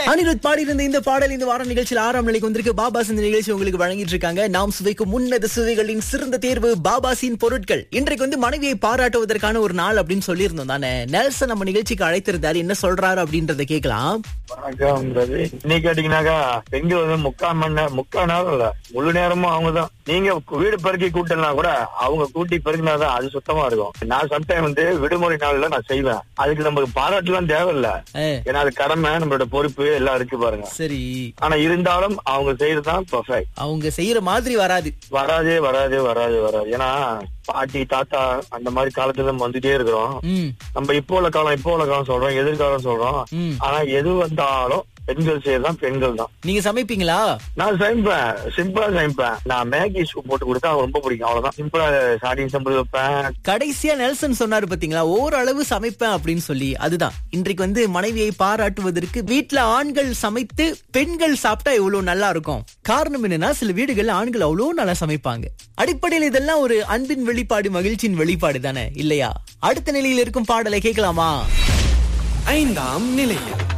அனிருத் பாடியிருந்த இந்த பாடல் இந்த வார நிகழ்ச்சியில் ஆறாம் நிலைக்கு வந்திருக்கு பாபாஸ் இந்த நிகழ்ச்சி உங்களுக்கு வழங்கிட்டு இருக்காங்க நாம் சுவைக்கும் உன்னத சுவைகளின் சிறந்த தேர்வு பாபாசின் பொருட்கள் இன்றைக்கு வந்து மனைவியை பாராட்டுவதற்கான ஒரு நாள் அப்படின்னு சொல்லியிருந்தோம் தானே நெல்சன் நம்ம நிகழ்ச்சிக்கு அழைத்திருந்தாரு என்ன சொல்றாரு அப்படின்றத கேட்கலாம் வணக்கம் ரவி இன்னைக்கு கேட்டீங்கன்னாக்கா பெண்கள் வந்து முக்கால் மணி நேரம் முக்கால் நேரம் இல்ல முழு நேரமும் அவங்கதான் நீங்க வீடு பெருக்கி கூட்டலனா கூட அவங்க கூட்டி பெருக்கினாதான் அது சுத்தமா இருக்கும் நான் சம்டைம் வந்து விடுமுறை நாள்ல நான் செய்வேன் அதுக்கு நமக்கு பாராட்டுலாம் தேவையில்ல ஏ, ஏன்னா அது கடமை நம்மளோட பொறுப்பு எல்லாம் இருக்கு பாருங்க சரி ஆனா இருந்தாலும் அவங்க செய்யறதுதான் பர்ஃபெக்ட் அவங்க செய்யற மாதிரி வராது வராதே வராதே வராது வராது ஏன்னா பாட்டி தாத்தா அந்த மாதிரி காலத்துல நம்ம வந்துட்டே இருக்கிறோம் ம் நம்ம இப்போ உள்ள காலம் இப்போ உள்ள காலம் சொல்றோம் எதிர்காலம் சொல்றோம் ம் ஆனா எது வந்தாலும் பெண்கள் செய்யறதுதான் பெண்கள் தான் நீங்க சமைப்பீங்களா நான் சமைப்பேன் சிம்பிளா சமைப்பேன் நான் மேகி சூப் போட்டு கொடுத்தா அவங்களுக்கு ரொம்ப பிடிக்கும் அவ்வளவுதான் சிம்பிளா சாடின் சம்பளம் வைப்பேன் கடைசியா நெல்சன் சொன்னாரு பாத்தீங்களா ஓரளவு சமைப்பேன் அப்படின்னு சொல்லி அதுதான் இன்றைக்கு வந்து மனைவியை பாராட்டுவதற்கு வீட்ல ஆண்கள் சமைத்து பெண்கள் சாப்பிட்டா எவ்வளவு நல்லா இருக்கும் காரணம் என்னன்னா சில வீடுகள்ல ஆண்கள் அவ்வளவு நல்லா சமைப்பாங்க அடிப்படையில் இதெல்லாம் ஒரு அன்பின் வெளிப்பாடு மகிழ்ச்சியின் வெளிப்பாடு தானே இல்லையா அடுத்த நிலையில் இருக்கும் பாடலை கேட்கலாமா ஐந்தாம் நிலையில்